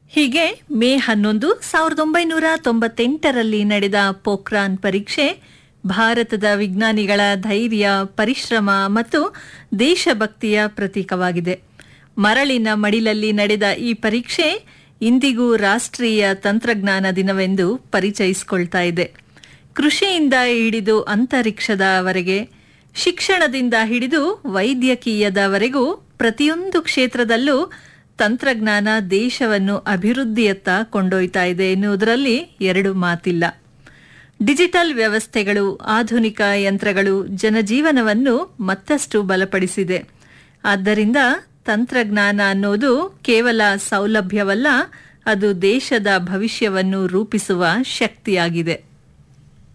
ಹೀಗೆ ಮೇ ಹನ್ನೊಂದು ಸಾವಿರದ ಒಂಬೈನೂರ ತೊಂಬತ್ತೆಂಟರಲ್ಲಿ ನಡೆದ ಪೋಖ್ರಾನ್ ಪರೀಕ್ಷೆ ಭಾರತದ ವಿಜ್ಞಾನಿಗಳ ಧೈರ್ಯ ಪರಿಶ್ರಮ ಮತ್ತು ದೇಶಭಕ್ತಿಯ ಪ್ರತೀಕವಾಗಿದೆ ಮರಳಿನ ಮಡಿಲಲ್ಲಿ ನಡೆದ ಈ ಪರೀಕ್ಷೆ ಇಂದಿಗೂ ರಾಷ್ಟ್ರೀಯ ತಂತ್ರಜ್ಞಾನ ದಿನವೆಂದು ಪರಿಚಯಿಸಿಕೊಳ್ತಾ ಇದೆ ಕೃಷಿಯಿಂದ ಹಿಡಿದು ಅಂತರಿಕ್ಷದವರೆಗೆ ಶಿಕ್ಷಣದಿಂದ ಹಿಡಿದು ವೈದ್ಯಕೀಯದವರೆಗೂ ಪ್ರತಿಯೊಂದು ಕ್ಷೇತ್ರದಲ್ಲೂ ತಂತ್ರಜ್ಞಾನ ದೇಶವನ್ನು ಅಭಿವೃದ್ಧಿಯತ್ತ ಕೊಂಡೊಯ್ತಾ ಇದೆ ಎನ್ನುವುದರಲ್ಲಿ ಎರಡು ಮಾತಿಲ್ಲ ಡಿಜಿಟಲ್ ವ್ಯವಸ್ಥೆಗಳು ಆಧುನಿಕ ಯಂತ್ರಗಳು ಜನಜೀವನವನ್ನು ಮತ್ತಷ್ಟು ಬಲಪಡಿಸಿದೆ ಆದ್ದರಿಂದ ತಂತ್ರಜ್ಞಾನ ಅನ್ನೋದು ಕೇವಲ ಸೌಲಭ್ಯವಲ್ಲ ಅದು ದೇಶದ ಭವಿಷ್ಯವನ್ನು ರೂಪಿಸುವ ಶಕ್ತಿಯಾಗಿದೆ